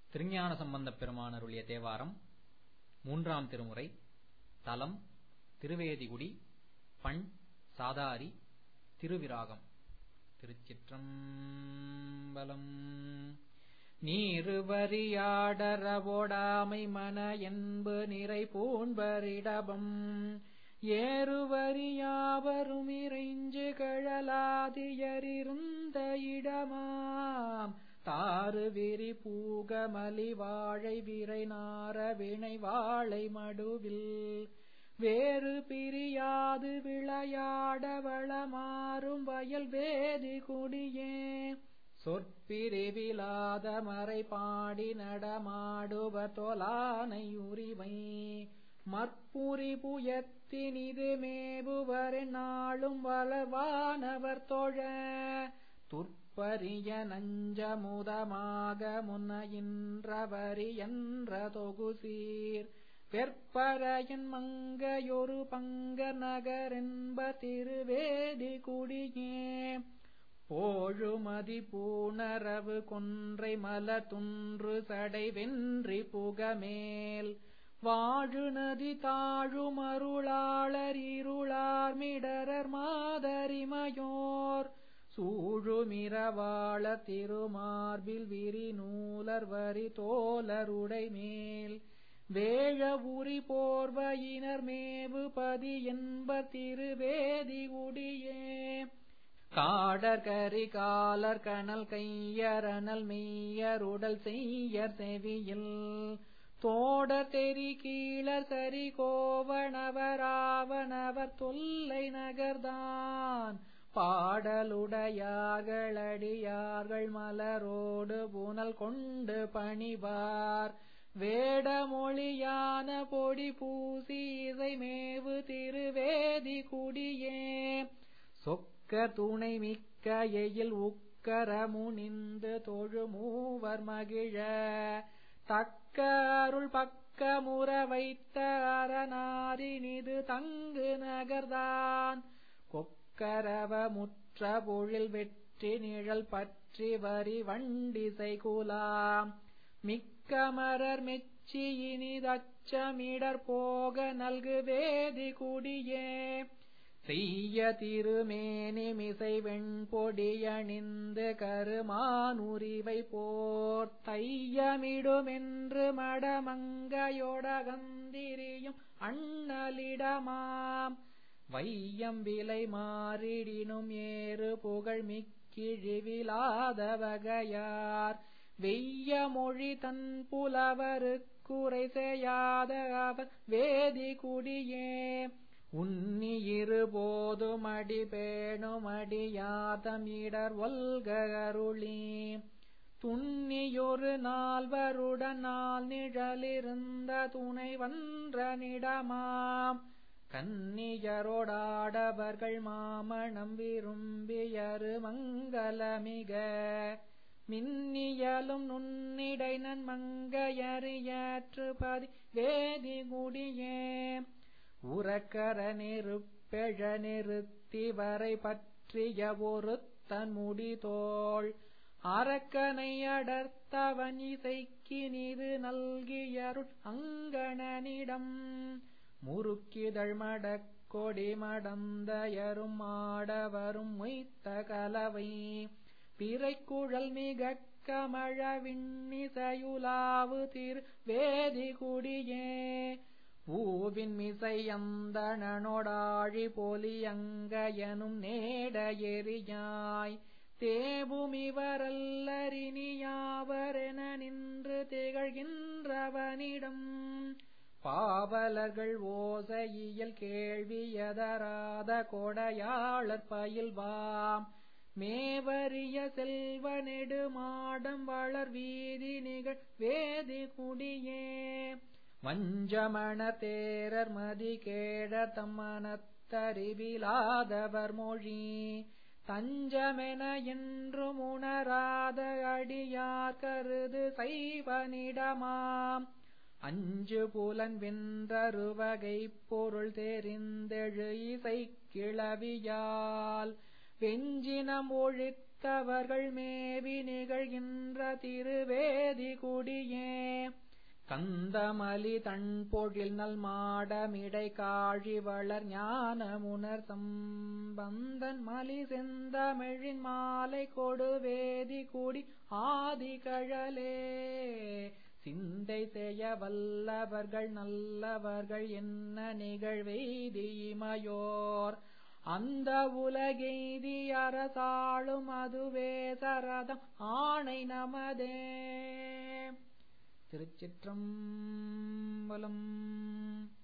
திருஞான சம்பந்தப் பெருமான் அருளிய தேவாரம் மூன்றாம் திருமுறை தலம் திருவேதிகுடி பண் சாதாரி திருவிராகம் திருச்சிற்றம்பலம் நீருவரியாடரவோடாமை மன என்பு நிறை பூண்பரிடபம் ஏறுவரியாவரும் இறைஞ்சு கழலாதியரிருந்த இடமாம் தாறு விரி பூகமலி வாழை விரை நார வினை வாழை மடுவில் வேறு பிரியாது விளையாட வளமாறும் வயல் வேதி குடியே சொற்பிரிவிலாத மறை பாடி நடமாடுவ தொலானை உரிமை மற்புரி புயத்தினிது மேவுவரை நாளும் வளவானவர் தொழ துற்பரிய நஞ்சமுதமாக முன்னையின்றவரி என்ற தொகுசீர் வெற்பரையன் மங்கையொரு பங்க நகரென்ப திருவேதி குடியே போழுமதி பூணரவு கொன்றை மல துன்று சடை வென்றி புகமேல் வாழு நதி தாழும் அருளாளர் இருளார் மிடரர் மாதரிமையோர் சூழுமிரவாள திருமார்பில் விரி நூலர் வரி தோலருடை மேல் வேழ உரி போர்வையினர் மேவு பதி என்ப திருவேதி உடியே காடர் கரி காலர் கனல் கையரணல் மெய்யருடல் செய்யர் செவியில் தோடர் தெரி கீழர் சரி கோவணவராவணவர் தொல்லை நகர்தான் பாடலுடையார்களடியார்கள் மலரோடு புனல் கொண்டு பணிவார் வேடமொழியான பொடி பூசி இசை மேவு திருவேதி குடியே சொக்க துணை மிக்க எயில் உக்கர முனிந்து தொழு மூவர் மகிழ தக்க அருள் பக்க முற வைத்த அரணாரினிது தங்கு நகர்தான் கொக்கரவ முற்ற பொழில் வெற்றி நிழல் பற்றி வரி வண்டிசை குலாம் மிக்கமரர் மெச்சி இனிதச்சமிடர் போக நல்கு வேதி குடியே செய்ய திருமேனி மிசை வெண்பொடியணிந்து கருமானுரிவை போர் தையமிடுமென்று மடமங்கையொடகந்திரியும் அண்ணலிடமாம் வையம் விலை மாறிடினும் ஏறு புகழ் மிக்கிழிவிலாத வகையார் வெய்ய மொழி தன் புலவருக்குறை செய்யாத அவர் வேதி குடியே உன்னி இருபோதும் அடி பேணும் அடியாதமிடர் ஒல்கருளி துண்ணியொரு நால்வருடன் நாள் நிழலிருந்த துணை வன்றனிடமாம் கன்னியரோடாடவர்கள் மாமணம் விரும்பியரு மங்களமிக மின்னியலும் நுண்ணிடை நன்மங்கையறியாற்று பதி வேதி குடியே உறக்கர நெருப்பெழ நிறுத்தி வரை பற்றிய ஒருத்தன் முடிதோள் அரக்கனை அடர்த்தவன் இசைக்கு நீது நல்கியருள் அங்கணனிடம் முறுக்கிதழ் மடக்கொடி மடந்தயரும் ஆடவரும் மொய்த்த கலவை பிறைக்குழல் மிக கமழ விண்ணிசையுலாவு திரு வேதி குடியே பூவின் மிசை அந்தணனொடாழி பொலியங்கயனும் நேட எரியாய் தேவுமிவரல்லரினியாவரென நின்று திகழ்கின்றவனிடம் பாவலர்கள் ஓசையியல் கேள்வியதராத கொடையாளர் பயில்வாம் மேவரிய செல்வ நெடுமாடம் வளர் வீதி நிகழ் வேதி குடியே வஞ்சமண தேரர் மதி கேட தம்மனத்தறிவிலாதவர் மொழி தஞ்சமென என்றும் உணராத அடியார் கருது சைவனிடமாம் அஞ்சு புலன் வென்றருவகை பொருள் தெரிந்தெழு இசை கிளவியால் வெஞ்சினம் ஒழித்த சித்தவர்கள் மேவி நிகழ்கின்ற திருவேதி குடியே கந்தமலி தன் பொழில் நல் மாடமிடை காழி வளர் ஞானமுணர் சம்பந்தன் மலி செந்தமிழின் மாலை கொடுவேதி கூடி ஆதி கழலே சிந்தை செய்ய வல்லவர்கள் நல்லவர்கள் என்ன நிகழ்வெய்தி இமையோர் அந்த உலகெய்தி அரசாளும் அதுவே சரதம் ஆணை நமதே திருச்சிற்றம்பலம்